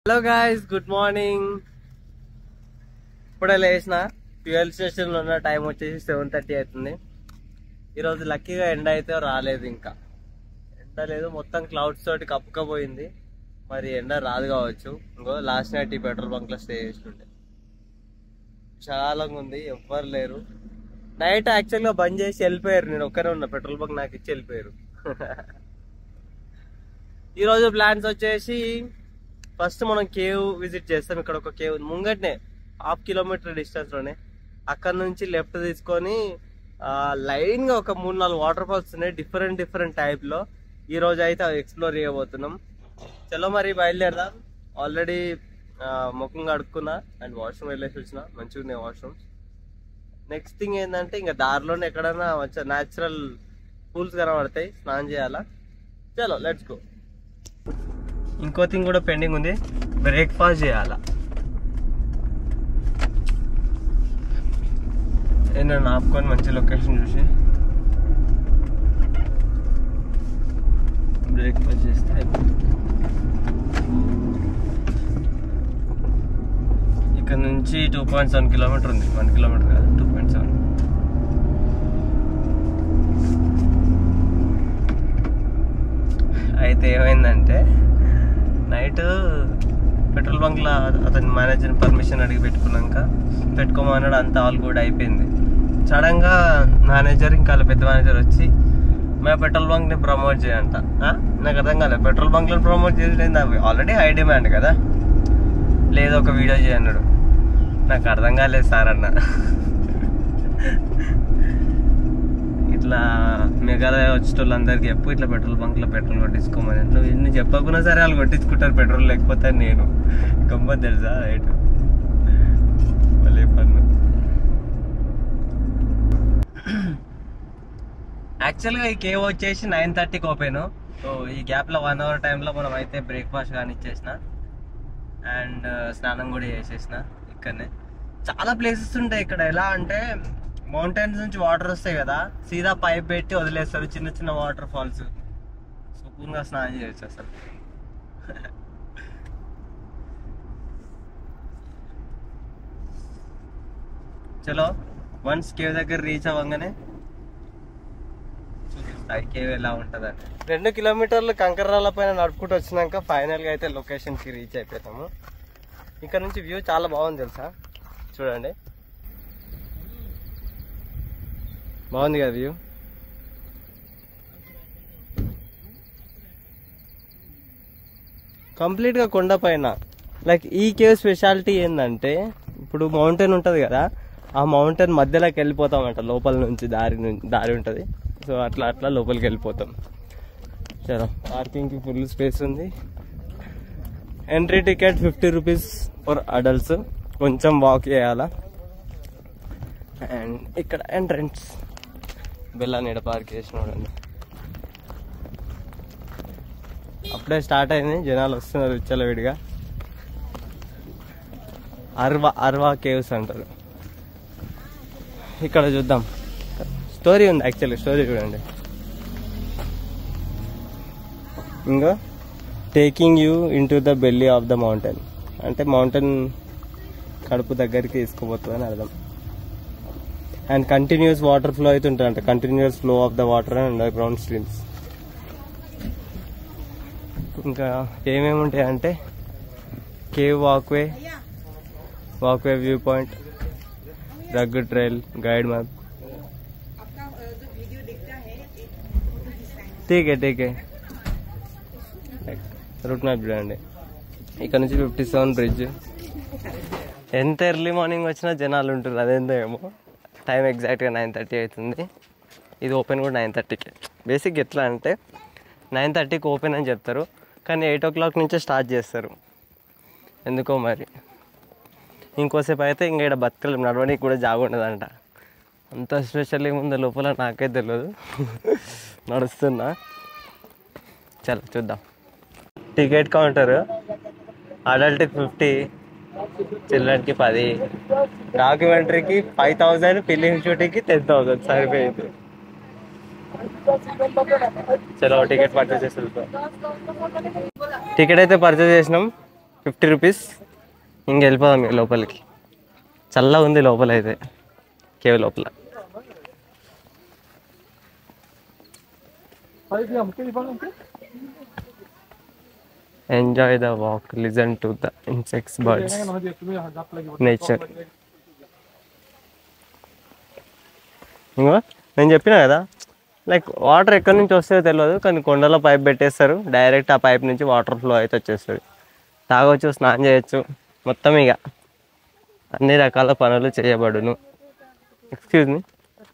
Hello guys good morning ఇప్పుడే లేచిన fuel station లో ఉన్న టైం వచ్చేసి సెవెన్ థర్టీ అవుతుంది ఈరోజు లక్కీగా ఎండ అయితే రాలేదు ఇంకా ఎండ లేదు మొత్తం క్లౌడ్స్ తోటి కప్పుకపోయింది మరి ఎండ రాదు కావచ్చు ఇంకో లాస్ట్ నైట్ ఈ పెట్రోల్ బంక్ లో స్టే చేస్తుండే విశాలంగా ఉంది ఎవ్వరు లేరు నైట్ యాక్చువల్గా బంద్ చేసి వెళ్ళిపోయారు నేను ఒక్కనే ఉన్నా పెట్రోల్ బంక్ నాకు ఇచ్చి వెళ్ళిపోయారు ఈరోజు ప్లాన్స్ వచ్చేసి ఫస్ట్ మనం కేవ్ విజిట్ చేస్తాం ఇక్కడ ఒక కేవ్ ఉంది ముంగట్నే హాఫ్ కిలోమీటర్ డిస్టెన్స్ లోనే అక్కడ నుంచి లెఫ్ట్ తీసుకొని ఆ, లైన్ గా ఒక మూడు నాలుగు వాటర్ ఫాల్స్ ఉన్నాయి డిఫరెంట్ డిఫరెంట్ టైప్ లో ఈ రోజు అయితే అవి ఎక్స్ప్లోర్ చేయబోతున్నాం చలో మరి బయలుదేరదాం ఆల్రెడీ ముఖం కడుక్కున్నా అండ్ వాష్రూమ్ వెళ్ళేసి వచ్చిన మంచిగా ఉన్నాయి వాష్రూమ్స్ నెక్స్ట్ థింగ్ ఏంటంటే ఇంకా దారిలోనే ఎక్కడైనా మంచిగా న్యాచురల్ పూల్స్ కనబడతాయి స్నానం చేయాలా చలో లెట్స్ గో ఇంకో థింగ్ కూడా పెండింగ్ ఉంది బ్రేక్ఫాస్ట్ చేయాలా నేను ఆపుకొని మంచి లొకేషన్ చూసి బ్రేక్ఫాస్ట్ చేస్తే అయిపోతుంది. ఇక్కడ నుంచి టూ పాయింట్ సెవెన్ కిలోమీటర్ ఉంది వన్ కిలోమీటర్ కాదు టూ పాయింట్ సెవెన్ అయితే ఏమైందంటే నైట్ పెట్రోల్ బంక్లో అతని మేనేజర్ పర్మిషన్ అడిగి పెట్టుకున్నాక పెట్టుకోమన్నాడు అంతా ఆల్ కూడా అయిపోయింది సడన్గా మేనేజర్ ఇంకా వాళ్ళ పెద్ద మేనేజర్ వచ్చి మా పెట్రోల్ బంక్ని ప్రమోట్ చేయంట ఆ? నాకు అర్థం కాలేదు పెట్రోల్ బంక్లను ప్రమోట్ చేసేది ఆల్రెడీ హై డిమాండ్ కదా లేదు ఒక వీడియో చేయన్నాడు నాకు అర్థం కాలేదు సార్ అన్న ఇట్లా మేఘాలయ వచ్చేటోళ్ళందరికీ చెప్పు ఇట్లా పెట్రోల్ బంక్ లో పెట్రోల్ కొట్టించుకోమని నువ్వు ఎన్ని చెప్పకున్నా సరే వాళ్ళు కొట్టించుకుంటారు పెట్రోల్ లేకపోతే నేను గమ్మత్ తెలుసా రైట్ మళ్ళీ పన్ను యాక్చువల్గా ఈ కేవ్ వచ్చేసి నైన్ థర్టీకి ఓపెన్ సో ఈ గ్యాప్లో వన్ అవర్ టైంలో మనం అయితే బ్రేక్ఫాస్ట్ కానీ ఇచ్చేసిన అండ్ స్నానం కూడా చేసేసిన ఇక్కడనే చాలా ప్లేసెస్ ఉంటాయి ఇక్కడ ఎలా అంటే మౌంటైన్స్ నుంచి వాటర్ వస్తాయి కదా సీదా పైప్ పెట్టి వదిలేస్తారు చిన్న చిన్న వాటర్ ఫాల్స్ సుకూన్గా స్నానం చేయొచ్చు అసలు చలో వన్స్ కేవ్ దగ్గర రీచ్ అవ్వగానే చూపిస్తా ఈ కేవ్ ఎలా ఉంటుందని రెండు కిలోమీటర్లు కంకర్రాల పైన నడుపుకుంటూ వచ్చినాక ఫైనల్ గా అయితే లొకేషన్ కి రీచ్ అయిపోతాము ఇక్కడ నుంచి వ్యూ చాలా బాగుంది తెలుసా చూడండి బాగుంది కదా వ్యూ కంప్లీట్ గా కొండ పైన లైక్ ఈ కేవ్ స్పెషాలిటీ ఏంటంటే ఇప్పుడు మౌంటైన్ ఉంటది కదా ఆ మౌంటైన్ మధ్యలోకి వెళ్ళిపోతామంట లోపల నుంచి దారి నుంచి దారి ఉంటది సో అట్లా అట్లా లోపలికి వెళ్ళిపోతాం చలో పార్కింగ్ కి ఫుల్ స్పేస్ ఉంది entry ticket fifty rupees for adults కొంచెం వాక్ చేయాలా అండ్ ఇక్కడ ఎంట్రన్స్ బెల్లాని ఎడ పార్క్ చేసినాడండి అప్పుడే స్టార్ట్ అయింది జనాలు వస్తున్నారు విచ్చలవిడిగా అర్వా అర్వా కేవ్స్ అంటారు ఇక్కడ చూద్దాం స్టోరీ ఉంది యాక్చువల్లీ స్టోరీ చూడండి ఇంకా taking you into the belly of the mountain అంటే మౌంటైన్ కడుపు దగ్గరికి తీసుకుపోతుంది అని అర్థం అండ్ కంటిన్యూస్ వాటర్ ఫ్లో అయితే ఉంటుంది continuous flow of the water and ground streams ఇంకా ఏమేమి ఉంటాయి అంటే cave walkway walkway view point rug trail guide map ఠీకే ఠీకే రూట్ మ్యాప్ చూడండి ఇక్కడ నుంచి ఫిఫ్టీ సెవెన్ బ్రిడ్జ్ ఎంత ఎర్లీ మార్నింగ్ వచ్చినా జనాలు ఉంటారు అదేందో ఏమో టైం ఎగ్జాక్ట్గా నైన్ థర్టీ అవుతుంది ఇది ఓపెన్ కూడా నైన్ థర్టీకి బేసిక్ ఎట్లా అంటే నైన్ థర్టీకి ఓపెన్ అని చెప్తారు కానీ ఎయిట్ ఓ క్లాక్ నుంచే స్టార్ట్ చేస్తారు ఎందుకో మరి ఇంకోసేపు అయితే ఇంకా ఇక్కడ బతకలేం నడవడానికి కూడా జాగ ఉండదంట అంత స్పెషల్ ఏముందో లోపల నాకే తెలియదు నడుస్తున్నా చలో చూద్దాం టికెట్ కౌంటర్ అడల్ట్కి ఫిఫ్టీ చిల్డ్రన్కి పది డాక్యుమెంటరీకి ఫైవ్ థౌజండ్ ఫిలిం షూటింగ్కి టెన్ థౌజండ్ సరిపోయింది చలో టికెట్ పర్చేస్ చేసి టికెట్ అయితే పర్చేస్ చేసినాం ఫిఫ్టీ రూపీస్ ఇంక వెళ్ళిపోదాం ఇక లోపలికి చల్లగా ఉంది లోపల అయితే కేవ్ లోపల enjoy the walk listen to the insects birds nature ఇంకో నేను చెప్పిన కదా లైక్ వాటర్ ఎక్కడి నుంచి వస్తాయో తెలియదు కానీ కొండలో పైప్ పెట్టేస్తారు డైరెక్ట్ ఆ పైప్ నుంచి వాటర్ ఫ్లో అయితే వచ్చేస్తుంది తాగొచ్చు స్నానం చేయొచ్చు మొత్తం ఇక అన్ని రకాల పనులు చేయబడును ఎక్స్క్యూజ్ మీ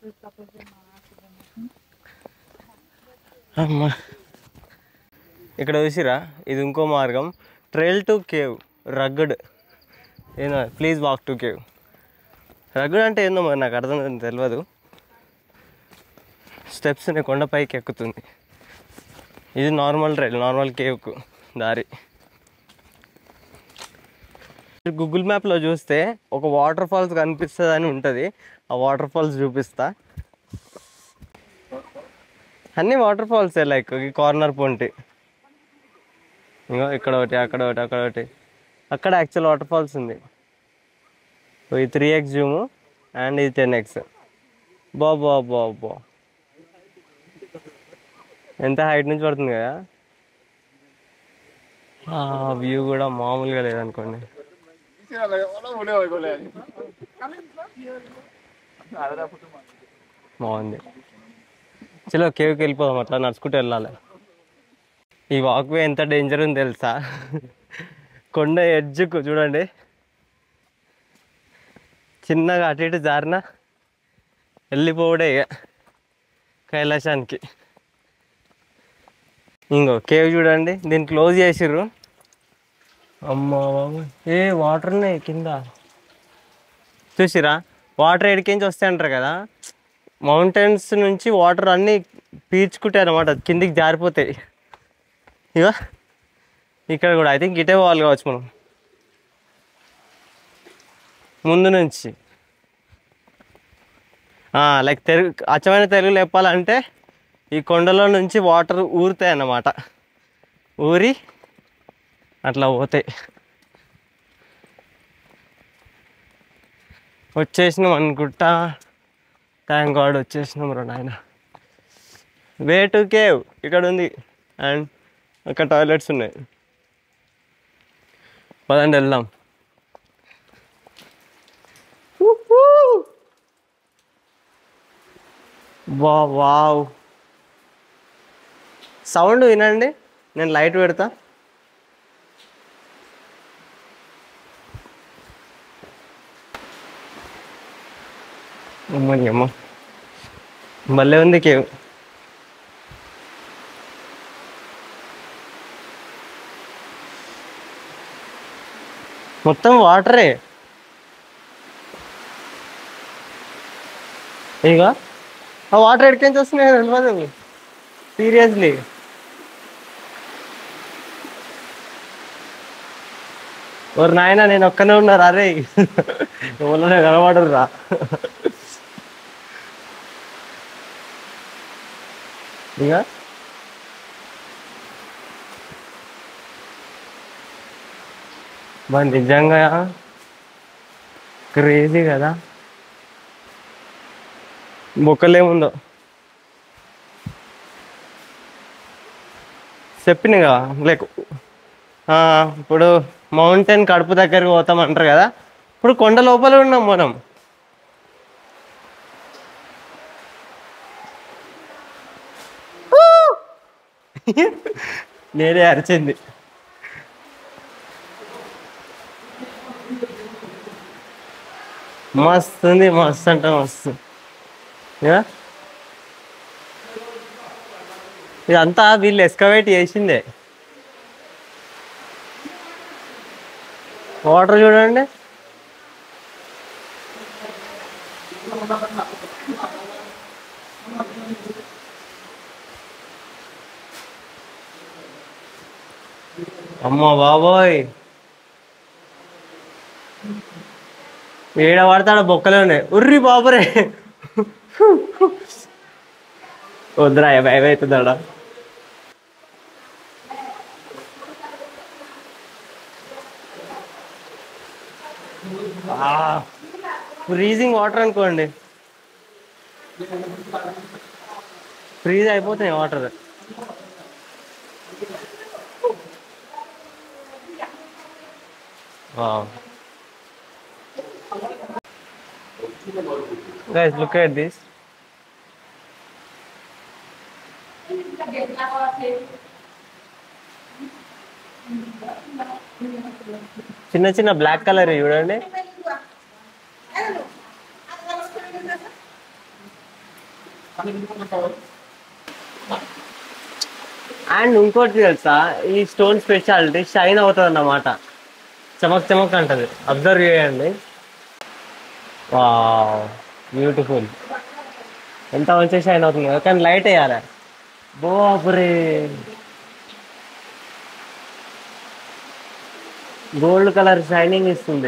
అమ్మా ఇక్కడ చూసిరా ఇది ఇంకో మార్గం ట్రైల్ టు కేవ్ రగ్గడ్ ఏదో please walk to cave rugged అంటే ఏందో మరి నాకు అర్థం తెలియదు స్టెప్స్ కొండపైకి ఎక్కుతుంది ఇది నార్మల్ ట్రైల్ నార్మల్ కేవ్కు దారి గూగుల్ మ్యాప్లో చూస్తే ఒక వాటర్ ఫాల్స్ కనిపిస్తుంది అని ఉంటుంది ఆ వాటర్ ఫాల్స్ చూపిస్తా అన్ని వాటర్ ఫాల్స్ లైక్ ఈ కార్నర్ పొంటి ఇంకో ఇక్కడ ఒకటి అక్కడ ఒకటి అక్కడ ఒకటి అక్కడ యాక్చువల్ వాటర్ ఫాల్స్ ఉంది సో ఈ త్రీ ఎక్స్ జూము అండ్ ఇది టెన్ ఎక్స్ బా బా బా బా ఎంత హైట్ నుంచి పడుతుంది కదా వ్యూ కూడా మామూలుగా లేదనుకోండి బాగుంది చలో కేవ్కి వెళ్ళిపోదాం అట్లా నడుచుకుంటూ వెళ్ళాలి ఈ వాక్వే ఎంత డేంజర్ ఉంది తెలుసా కొండ ఎడ్జ్కు చూడండి చిన్నగా అటు ఇటు జారిన వెళ్ళిపోవడే ఇక కైలాసానికి ఇంకో కేవ్ చూడండి దీన్ని క్లోజ్ చేసిర్రు అమ్మా బాబు ఏ వాటర్ ఉన్నాయి కింద చూసిరా వాటర్ ఎడికించి వస్తాయి అంటారు కదా మౌంటైన్స్ నుంచి వాటర్ అన్నీ పీల్చుకుంటాయి అనమాట కిందికి జారిపోతాయి ఇక ఇక్కడ కూడా ఐ థింక్ ఇటే పోవాలి కావచ్చు మనం ముందు నుంచి లైక్ తెలుగు అచ్చమైన తెలుగులో చెప్పాలంటే ఈ కొండలో నుంచి వాటర్ ఊరుతాయి అన్నమాట ఊరి అట్లా పోతాయి వచ్చేసినాం అనుకుంటా థ్యాంక్ గాడ్ వచ్చేసినాం రా నాయన వే టు కేవ్ ఇక్కడ ఉంది అండ్ అక్కడ టాయిలెట్స్ ఉన్నాయి పదండి వెళ్దాం వా వావ్ సౌండ్ వినండి నేను లైట్ పెడతా అమ్మని అమ్మ భలే ఉంది కేవ్ మొత్తం వాటరే ఇక ఆ వాటర్ ఎక్కడికి వస్తున్నాయి తెలియదు సీరియస్లీ ఓరు నాయన నేను ఒక్కనే ఉన్నారు అరే ఎవరైనా కనబడరు రా ఇక మరి నిజంగా క్రేజీ కదా బొక్కలేముందో చెప్పినగా లైక్ ఆ, ఇప్పుడు మౌంటైన్ కడుపు దగ్గరికి పోతాం అంటారు కదా ఇప్పుడు కొండ లోపల ఉన్నాం మనం నేనే అరిచింది మస్తు ఉంది మస్తు అంటే మస్తు ఇక ఇదంతా వీళ్ళు ఎస్కవేట్ చేసిందే వాటర్ చూడండి అమ్మ బాబోయ్ ఏడ పడతాడ బొక్కలోనే ఉర్రి బాబురే వద్దురా భయం అవుతుందాడా ఫ్రీజింగ్ వాటర్ అనుకోండి ఫ్రీజ్ అయిపోతాయి water Guys, look at this. చిన్న చిన్న బ్లాక్ కలర్ చూడండి అండ్ ఇంకోటి తెలుసా ఈ స్టోన్ స్పెషాలిటీ షైన్ అవుతుంది అన్నమాట చమక్ చమక్ అంటది అబ్జర్వ్ చేయండి వా బ్యూటిఫుల్ ఎంత మంచిగా షైన్ అవుతుంది కదా కానీ లైట్ వేయాలి బాబురే గోల్డ్ కలర్ షైనింగ్ ఇస్తుంది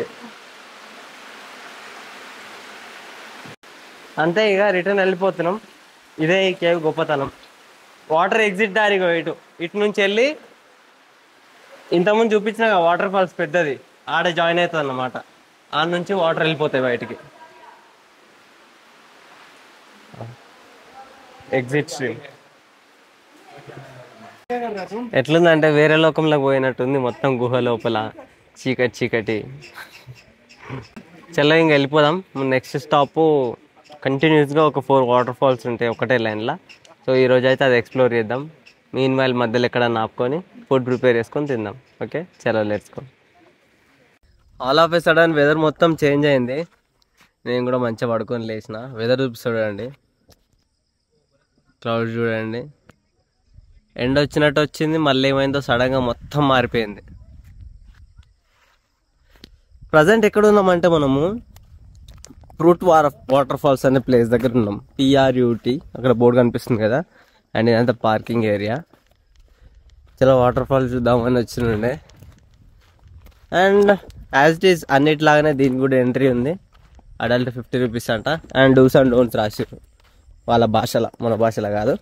అంతే ఇక రిటర్న్ వెళ్ళిపోతున్నాం ఇదే ఈ కేవ్ గొప్పతనం వాటర్ ఎగ్జిట్ దారి ఇగో ఇటు ఇటు నుంచి వెళ్ళి ఇంతకుముందు చూపించిన వాటర్ ఫాల్స్ పెద్దది ఆడ జాయిన్ అవుతుంది అన్నమాట ఆడ నుంచి వాటర్ వెళ్ళిపోతాయి బయటికి ఎగ్జిట్ స్ట్రీమ్ ఎట్లుందంటే వేరే లోకంలోకి పోయినట్టుంది మొత్తం గుహ లోపల చీకటి చీకటి చల్ల ఇంక వెళ్ళిపోదాం నెక్స్ట్ స్టాప్ కంటిన్యూస్గా ఒక ఫోర్ వాటర్ ఫాల్స్ ఉంటాయి ఒకటే లైన్లో సో ఈ రోజు అయితే అది ఎక్స్ప్లోర్ చేద్దాం మీన్ వైల్ మధ్యలో ఎక్కడ నాపుకొని ఫుడ్ ప్రిపేర్ చేసుకొని తిందాం ఓకే చలో let's go all of a sudden weather మొత్తం చేంజ్ అయింది నేను కూడా మంచిగా పడుకొని లేచిన వెదర్ చూడండి క్లౌడ్ చూడండి ఎండ వచ్చినట్టు వచ్చింది మళ్ళీ ఏమైందో సడన్గా మొత్తం మారిపోయింది ప్రజెంట్ ఎక్కడ ఉన్నామంటే మనము ఫ్రూట్ వాటర్ వాటర్ ఫాల్స్ అనే ప్లేస్ దగ్గర ఉన్నాం పిఆర్యూటీ అక్కడ బోర్డు కనిపిస్తుంది కదా అండ్ ఇదంతా పార్కింగ్ ఏరియా చాలా వాటర్ ఫాల్ చూద్దామని వచ్చినుండే అండ్ యాజ్ ఇట్ ఈస్ అన్నిటిలాగానే దీనికి కూడా ఎంట్రీ ఉంది అడల్ట్ ఫిఫ్టీ రూపీస్ అంట అండ్ డూస్ అండ్ డోన్స్ రాసిర్రు వాళ్ళ భాషలో మన భాషలో కాదు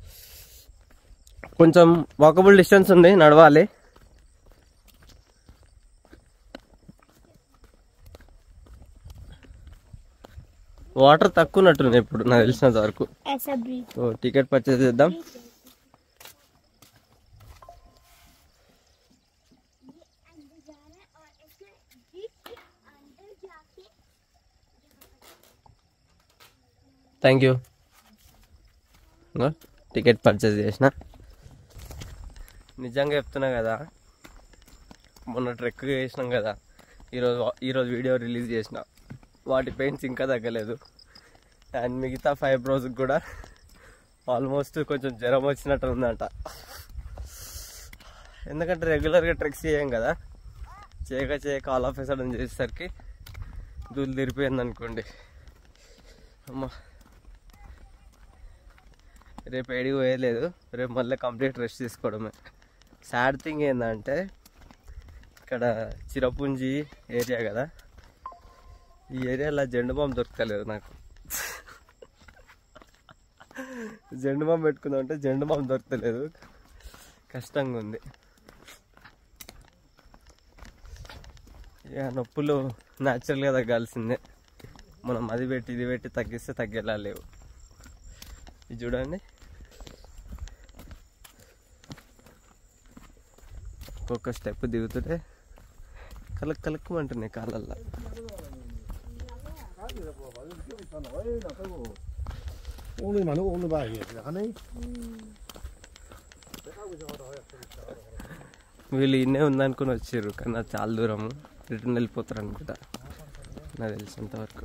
కొంచెం వాకబుల్ డిస్టెన్స్ ఉంది నడవాలి వాటర్ తక్కువ ఉన్నట్టుంది ఇప్పుడు నాకు తెలిసినంత వరకు ऐसा ब्रीथ సో టికెట్ పర్చేస్ చేద్దాం अंदर जा रहा है और ऐसे जीप के अंदर जाके థ్యాంక్ యూ టికెట్ పర్చేస్ చేసిన నిజంగా చెప్తున్నా కదా మొన్న ట్రెక్ చేసినాం కదా ఈరోజు ఈరోజు వీడియో రిలీజ్ చేసిన వాటి పెయిన్స్ ఇంకా తగ్గలేదు అండ్ మిగతా ఫైవ్ రోజుకి కూడా ఆల్మోస్ట్ కొంచెం జ్వరం వచ్చినట్టు ఉందంట ఎందుకంటే రెగ్యులర్గా ట్రెక్స్ చేయం కదా చేయక చేయక ఆల్ ఆఫ్ సడన్ చేసేసరికి దూలు తిరిపోయింది అనుకోండి అమ్మా రేపు ఏడికి పోయలేదు రేపు మళ్ళీ కంప్లీట్ రెస్ట్ తీసుకోవడమే సాడ్ థింగ్ ఏంటంటే ఇక్కడ చిరపుంజి ఏరియా కదా ఈ ఏరియాలో జెండు బాంబు దొరకలేదు నాకు జెండు బాంబు పెట్టుకుందాం అంటే జెండు బాంబు దొరకలేదు కష్టంగా ఉంది ఇక నొప్పులు న్యాచురల్గా తగ్గాల్సిందే మనం అది పెట్టి ఇది పెట్టి తగ్గిస్తే తగ్గేలా లేవు ఇది చూడండి ఒక్కొక్క స్టెప్ దిగుతుంటే కలక్ కలక్కుమంటున్నాయి కాళ్ళల్లో 오늘 많은 거 오늘 봐야 하네. వీళ్ళు ఇన్నే ఉందనుకుని వచ్చారు కానీ అది చాలా దూరము రిటర్న్ వెళ్ళిపోతారు అనుకుంటా నాకు తెలిసినంత వరకు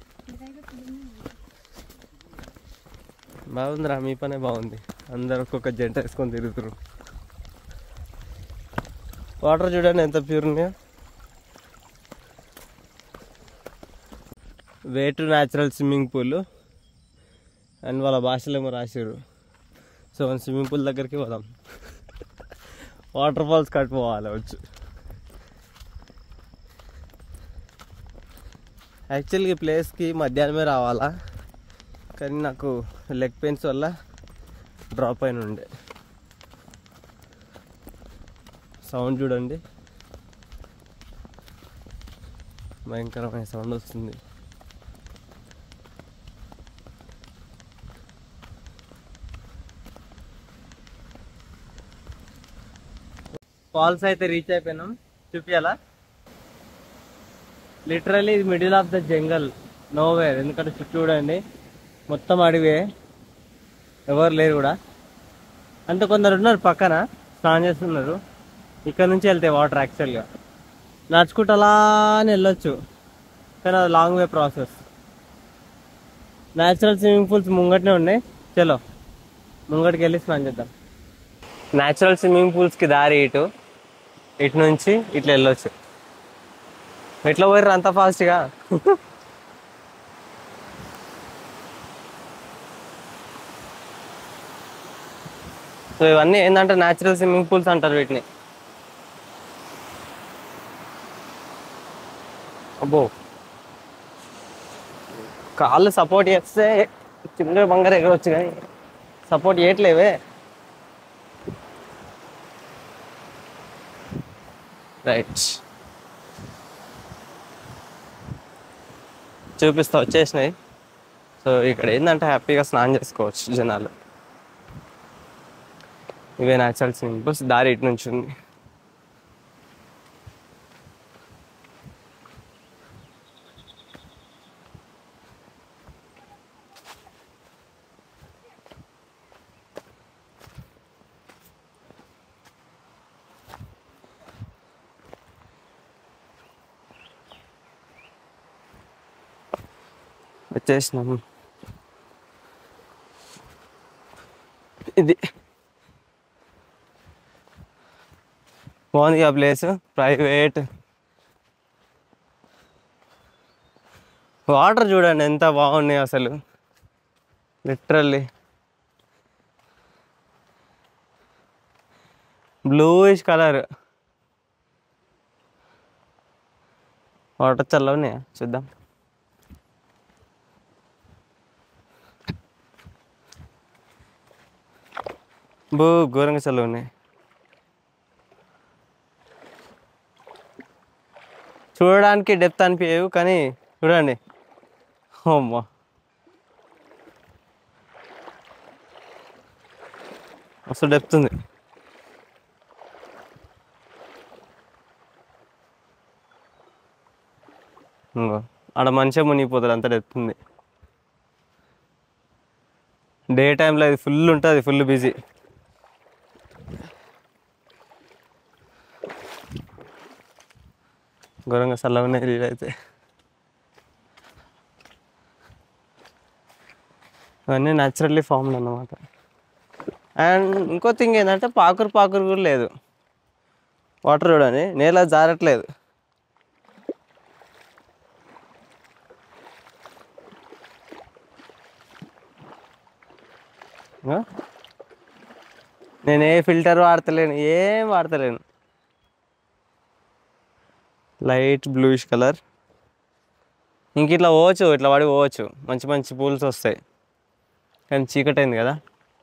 బాగుందిరా మీ పనే బాగుంది అందరు ఒక్కొక్క జంట వేసుకొని తిరుగుతారు వాటర్ చూడండి ఎంత ప్యూర్ ఉన్నాయో way to natural swimming pool and వాళ్ళ భాషలో ఏమో రాశారు సో మనం స్విమ్మింగ్ పూల్ దగ్గరికి పోదాం వాటర్ ఫాల్స్ కట్టుకోవాలి వచ్చు యాక్చువల్గా ఈ ప్లేస్కి మధ్యాహ్నమే రావాలా కానీ నాకు లెగ్ పెయిన్స్ వల్ల డ్రాప్ అయిన ఉండే సౌండ్ చూడండి భయంకరమైన సౌండ్ వస్తుంది ఫాల్స్ అయితే రీచ్ అయిపోయినాం చూపించాలా లిటరలీ ఇది middle of the jungle nowhere ఎందుకంటే చుట్టూ చూడండి మొత్తం అడవే ఎవరు లేరు కూడా అంత కొందరు ఉన్నారు పక్కన స్నానం చేస్తున్నారు ఇక్కడ నుంచి వెళ్తాయి వాటర్ యాక్చువల్గా నడుచుకుంటూ అలానే వెళ్ళొచ్చు కానీ అది long way process natural swimming pools ముంగటనే ఉన్నాయి చలో ముంగటికి వెళ్ళి స్నానం చేద్దాం న్యాచురల్ స్విమ్మింగ్ పూల్స్కి దారి ఇటు ఇటు నుంచి ఇట్లా వెళ్ళొచ్చు ఎట్లా పోయారు అంత ఫాస్ట్గా సో ఇవన్నీ ఏంటంటే న్యాచురల్ స్విమ్మింగ్ పూల్స్ అంటారు వీటిని అబ్బో కాళ్ళు సపోర్ట్ చేస్తే చిన్న బంగారు ఎగరవచ్చు కానీ సపోర్ట్ చేయట్లేవే రైట్ చూపిస్తా వచ్చేసినాయి సో ఇక్కడ ఏంటంటే హ్యాపీగా స్నానం చేసుకోవచ్చు జనాలు ఇవే న్యాచురల్ స్విమ్మింగ్ పూల్స్ దారి ఇటు నుంచి ఉంది వచ్చేసినాము ఇది బాగుంది ఆ ప్లేస్ ప్రైవేట్ వాటర్ చూడండి ఎంత బాగున్నాయి అసలు లిటరల్లీ బ్లూయిష్ కలర్ వాటర్ చల్లగా ఉన్నాయా చూద్దాం బో ఘోరంగా చల్లగా ఉన్నాయి చూడడానికి డెప్త్ అనిపించవు కానీ చూడండి అమ్మా అసలు డెప్త్ ఉంది ఇంగో ఆడ మంచిగా మునిగిపోతారు అంత డెప్త్ ఉంది డే టైంలో అది ఫుల్ ఉంటుంది ఫుల్ బిజీ ఘోరంగా చల్లగా ఉన్నాయి నీళ్ళు అయితే ఇవన్నీ న్యాచురల్లీ ఫామ్డ్ అన్నమాట అండ్ ఇంకో థింగ్ ఏంటంటే పాకురు పాకురు కూడా లేదు వాటర్ చూడండి నేల జారట్లేదు ఆ? నేను ఏ ఫిల్టర్ వాడతలేను ఏం వాడతలేను లైట్ బ్లూయిష్ కలర్ ఇంక ఇట్లా పోవచ్చు ఇట్లా పడి పోవచ్చు మంచి మంచి పూల్స్ వస్తాయి కానీ చీకటి అయింది కదా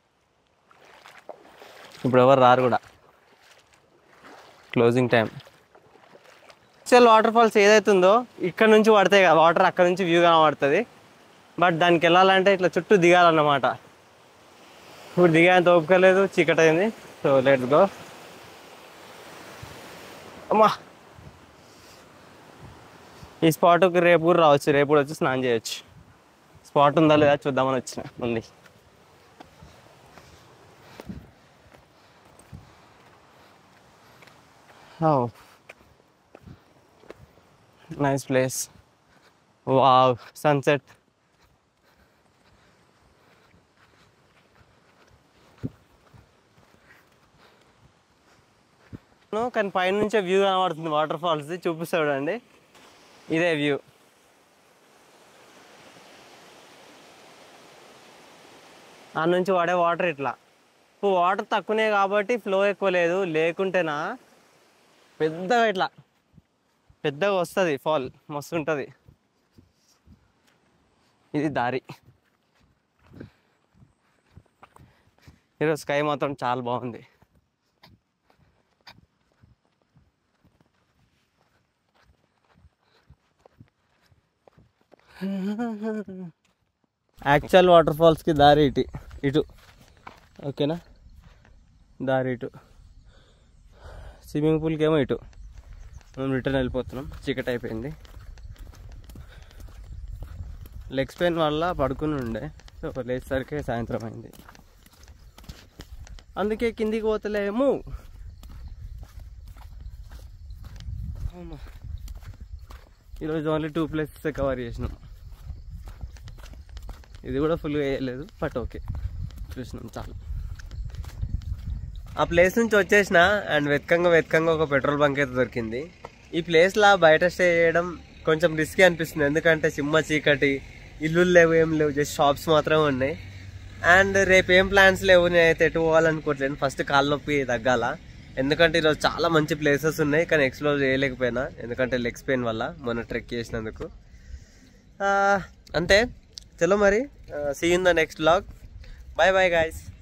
ఇప్పుడు ఎవరు రారు కూడా closing time actual waterfalls ఏదైతే ఉందో ఇక్కడ నుంచి పడతాయి కదా వాటర్ అక్కడ నుంచి వ్యూ కనబడుతుంది బట్ దానికి వెళ్ళాలంటే ఇట్లా చుట్టూ దిగాలన్నమాట ఇప్పుడు దిగేంత ఓపిక లేదు చీకటి అయింది సో లెట్స్ గో అమ్మా ఈ స్పాట్కి రేపు కూడా రావచ్చు రేపు కూడా వచ్చి స్నానం చేయొచ్చు స్పాట్ ఉందా లేదా చూద్దామని వచ్చిన ఉంది నైస్ ప్లేస్ వావ్ సన్సెట్ కానీ పైనుంచే వ్యూ కనబడుతుంది వాటర్ ఫాల్స్ చూపిస్తా చూడండి ఇదే వ్యూ ఆ నుంచి పడే వాటర్ ఇట్లా ఇప్పుడు వాటర్ తక్కువనే కాబట్టి ఫ్లో ఎక్కువ లేదు లేకుంటేనా పెద్దగా ఇట్లా పెద్దగా వస్తుంది ఫాల్ మస్తు ఉంటుంది ఇది దారి ఈరోజు స్కై మాత్రం చాలా బాగుంది యాక్చువల్ వాటర్ ఫాల్స్కి దారి ఇటు ఇటు ఓకేనా దారి ఇటు స్విమ్మింగ్ పూల్కి ఏమో ఇటు మేము రిటర్న్ వెళ్ళిపోతున్నాం చీకటి అయిపోయింది లెగ్స్ పెయిన్ వల్ల పడుకుని ఉండే సో లేచేసరికి సాయంత్రం అయింది అందుకే కిందికి పోతలేము అమ్మా. ఈరోజు ఓన్లీ టూ ప్లేసెస్ కవర్ చేసినాం ఇది కూడా ఫుల్గా వేయలేదు బట్ ఓకే చూసినాం చాలు ఆ ప్లేస్ నుంచి వచ్చేసిన అండ్ వెతకంగా వెతకంగా ఒక పెట్రోల్ బంక్ అయితే దొరికింది ఈ ప్లేస్లో బయట స్టే చేయడం కొంచెం రిస్కీ అనిపిస్తుంది ఎందుకంటే చిమ్మ చీకటి ఇల్లు లేవు ఏం లేవు జస్ట్ షాప్స్ మాత్రమే ఉన్నాయి అండ్ రేపు ఏం ప్లాన్స్ లేవు నేనైతే ఎటు పోవాలనుకోవట్లేను ఫస్ట్ కాళ్ళ నొప్పి తగ్గాల ఎందుకంటే ఈరోజు చాలా మంచి ప్లేసెస్ ఉన్నాయి కానీ ఎక్స్ప్లోర్ చేయలేకపోయినా ఎందుకంటే లెగ్స్ పెయిన్ వల్ల మొన్న ట్రెక్ చేసినందుకు ఆ, అంతే చలో మరి see in the next blog bye bye guys